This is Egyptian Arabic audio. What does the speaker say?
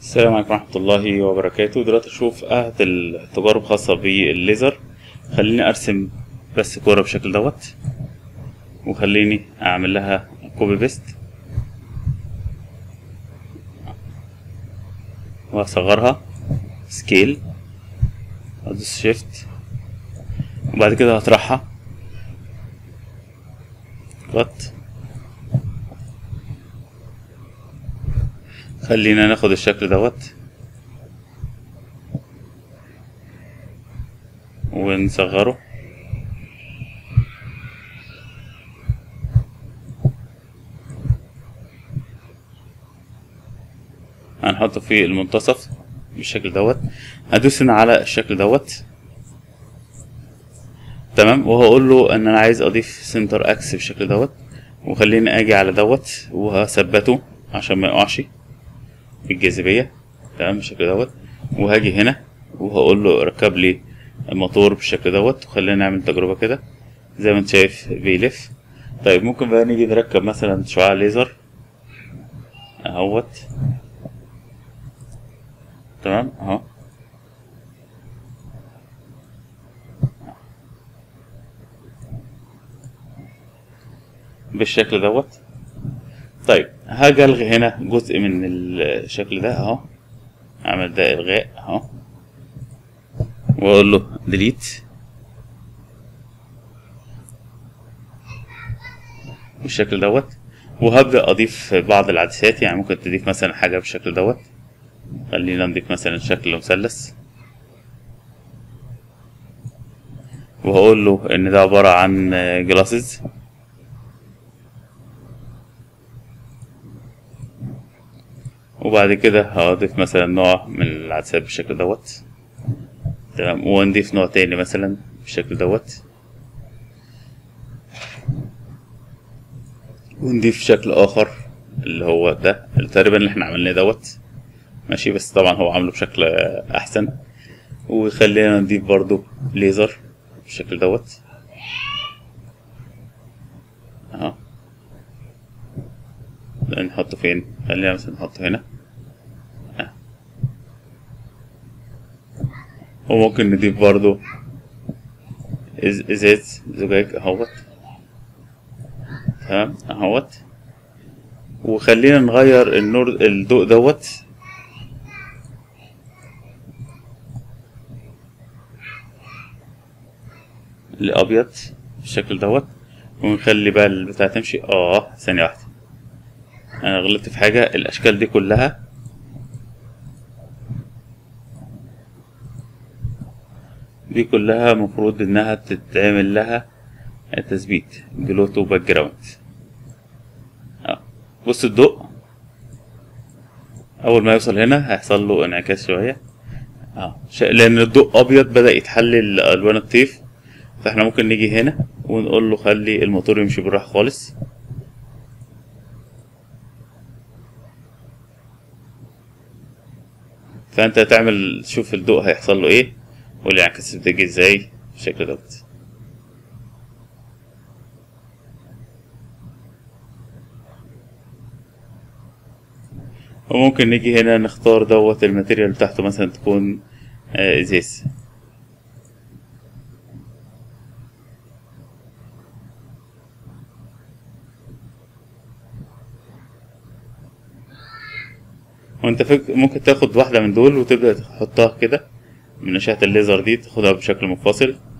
السلام عليكم ورحمة الله وبركاته دلوقتي اشوف احد التجارب خاصة بالليزر خليني ارسم بس كورة بالشكل دوت وخليني اعمل لها كوبي بيست واصغرها سكيل ادوس شيفت وبعد كده هطرحها كات خلينا ناخد الشكل دوت ونصغره هنحطه في المنتصف بالشكل دوت هدوس هنا على الشكل دوت تمام وهقول له ان انا عايز اضيف سنتر اكس بالشكل دوت وخليني اجي على دوت وهثبته عشان ما يقعش بالجاذبية تمام بالشكل دوت وهاجي هنا وهقول له ركب لي الموتور بالشكل دوت وخلينا نعمل تجربة كده زي ما انت شايف بيلف طيب ممكن بقى نيجي نركب مثلا شعاع ليزر اهوت تمام اهو بالشكل دوت طيب هاجي الغي هنا جزء من الشكل ده اهو اعمل ده الغاء اهو واقول له ديليت بالشكل دوت وهبدأ أضيف بعض العدسات يعني ممكن تضيف مثلا حاجة بالشكل دوت خلينا نضيف مثلا شكل مثلث وهقول له إن ده عبارة عن جلاسز وبعد كده هضيف مثلا نوع من العدسات بالشكل دوت تمام ونضيف نوع تاني مثلا بالشكل دوت ونضيف شكل اخر اللي هو ده اللي تقريبا اللي احنا عملناه دوت ماشي بس طبعا هو عامله بشكل احسن وخلينا نضيف برضو ليزر بالشكل دوت اهو نحطه فين خلينا مثلا نحطه هنا آه. وممكن نضيف برضو إز ازاز زجاج اهوت تمام اهوت وخلينا نغير النور الضوء دوت لابيض بالشكل دوت ونخلي بقى البتاع تمشي اه ثانية واحدة انا غلطت في حاجة الاشكال دي كلها دي كلها مفروض انها تتعمل لها تثبيت جلوتو باك جراوند اه بص الضوء اول ما يوصل هنا هيحصل له انعكاس شوية اه لان الضوء ابيض بدأ يتحلل الوان الطيف فاحنا ممكن نيجي هنا ونقول له خلي الموتور يمشي بالراحة خالص فانت هتعمل تشوف الضوء هيحصل له ايه والانعكاس بتيجي ازاي بالشكل دوت وممكن نيجي هنا نختار دوت الماتيريال بتاعته مثلا تكون ازاز وانت فك... ممكن تاخد واحدة من دول وتبدأ تحطها كده من أشعة الليزر دي تاخدها بشكل منفصل